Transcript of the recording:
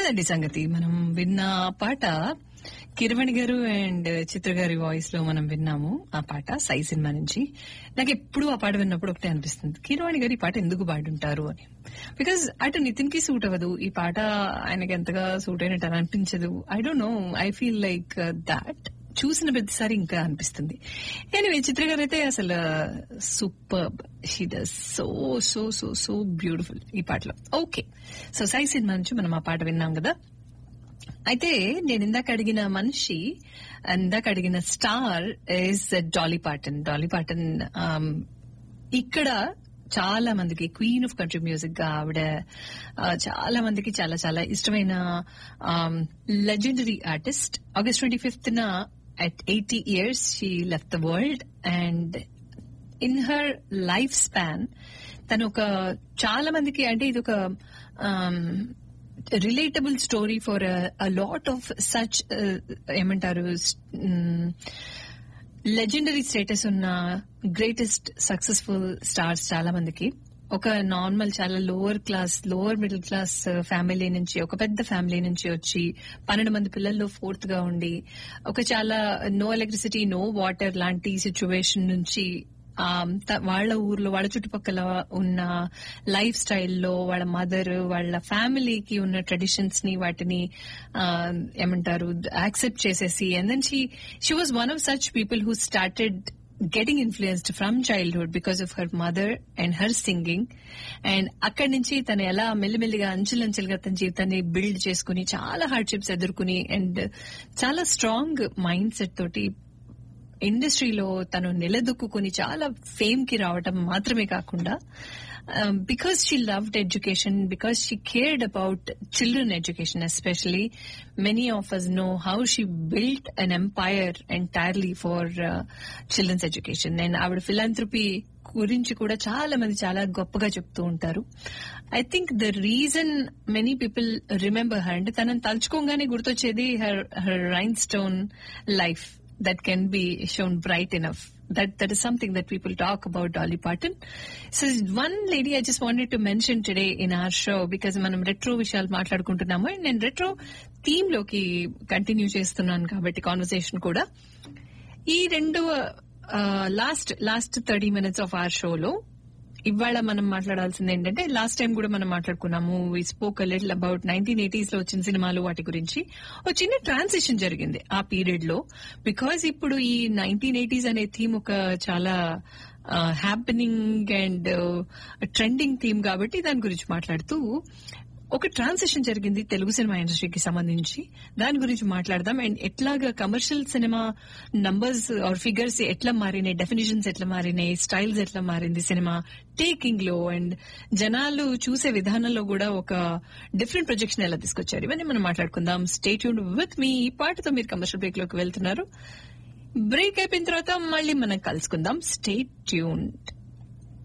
అదండి సంగతి మనం విన్న ఆ పాట కిరవణి గారు అండ్ చిత్ర గారి వాయిస్ లో మనం విన్నాము ఆ పాట సై సినిమా నుంచి నాకు ఎప్పుడు ఆ పాట విన్నప్పుడు ఒకటే అనిపిస్తుంది కిరవాణి గారు ఈ పాట ఎందుకు పాడుంటారు అని బికాజ్ అటు నితిన్ కి సూట్ అవ్వదు ఈ పాట ఆయనకి ఎంతగా సూట్ అయినట్టు అని అనిపించదు I don't know I feel like that చూసిన ప్రతిసారి ఇంకా అనిపిస్తుంది ఎనివే చిత్ర గారు అయితే అసలు super she does so so so so beautiful ఈ పాటలో ఓకే సో సై సినిమా నుంచి మనం ఆ పాట విన్నాం కదా అయితే నేను ఇందాక అడిగిన మనిషి ఇందాక అడిగిన star is Dolly Parton Dolly Parton ఇక్కడ చాలా మందికి క్వీన్ ఆఫ్ కంట్రీ మ్యూజిక్ గా ఆవిడ ఆ, చాలా మందికి చాలా చాలా ఇష్టమైన legendary artist August twenty fifth న at eighty years she left the world and in her life span తను ఒక చాలా మందికి అంటే ఇది ఒక relatable story for a lot of such ఏమంటారు లెజెండరీ స్టేటస్ ఉన్న గ్రేటెస్ట్ సక్సెస్ఫుల్ స్టార్స్ చాలా మందికి ఒక నార్మల్ చాలా lower class lower middle class family నుంచి ఒక పెద్ద ఫ్యామిలీ నుంచి వచ్చి పన్నెండు మంది పిల్లల్లో ఫోర్త్ గా ఉండి ఒక చాలా నో ఎలక్ట్రిసిటీ నో వాటర్ లాంటి సిచ్యువేషన్ నుంచి ఆ, త- వాళ్ళ ఊర్లో వాళ్ళ చుట్టుపక్కల ఉన్న లైఫ్ స్టైల్లో వాళ్ళ మదర్ వాళ్ళ ఫ్యామిలీకి ఉన్న ట్రెడిషన్స్ ని వాటిని ఆ, ఏమంటారు యాక్సెప్ట్ చేసేసి and then she she was one of such people who started getting influenced from childhood because of her mother and her singing and అక్కడి నుంచి తను ఎలా మెల్లిమెల్లిగా అంచులంచులుగా తన జీవితాన్ని బిల్డ్ చేసుకుని చాలా హార్డ్షిప్స్ ఎదుర్కొని అండ్ చాలా స్ట్రాంగ్ మైండ్ సెట్ తోటి ఇండస్ట్రీలో తను నిలదొక్కుని చాలా ఫేమ్ కి రావటం మాత్రమే కాకుండా because she loved education because she cared about children education especially many of us know how she built an empire entirely for children's education and ఆవిడ ఫిలాంథ్రపీ గురించి కూడా చాలా మంది చాలా గొప్పగా చెప్తూ ఉంటారు I think the reason many people remember her అంటే తనని తలుచుకోగానే గుర్తొచ్చేది her her rhinestone life that can be shown bright enough. That that is something that people talk about Dolly Parton. So one lady I just wanted to mention today in our show because మనం retro విషయాలు మాట్లాడుకుంటున్నాము and నేను retro theme లోకి continue చేస్తున్నాను కాబట్టి conversation కూడా ఈ రెండు last last thirty minutes of our షోలో ఇవాళ మనం మాట్లాడాల్సింది ఏంటంటే లాస్ట్ టైం కూడా మనం మాట్లాడుకున్నాము we spoke little about nineteen eighties లో వచ్చిన సినిమాలు వాటి గురించి ఒక చిన్న ట్రాన్సిషన్ జరిగింది ఆ పీరియడ్ లో బికాజ్ ఇప్పుడు ఈ నైన్టీన్ ఎయిటీస్ అనే థీమ్ ఒక చాలా హ్యాపెనింగ్ అండ్ ట్రెండింగ్ థీమ్ కాబట్టి దాని గురించి మాట్లాడుతూ ఒక ట్రాన్సిషన్ జరిగింది తెలుగు సినిమా ఇండస్ట్రీకి సంబంధించి దాని గురించి మాట్లాడదాం అండ్ ఎట్లాగా commercial cinema numbers or figures ఎట్లా మారినాయి డెఫినేషన్స్ ఎట్లా మారినాయి స్టైల్స్ ఎట్లా మారింది సినిమా టేకింగ్ లో అండ్ జనాలు చూసే విధానంలో కూడా ఒక డిఫరెంట్ ప్రొజెక్షన్ ఎలా తీసుకొచ్చారు ఇవన్నీ మనం మాట్లాడుకుందాం స్టేట్ యూన్ విత్ మీ ఈ పాటతో మీరు కమర్షియల్ బ్రేక్ లోకి వెళ్తున్నారు బ్రేక్ అయిపోయిన తర్వాత మళ్ళీ మనం కలుసుకుందాం స్టేట్ ట్యూన్డ్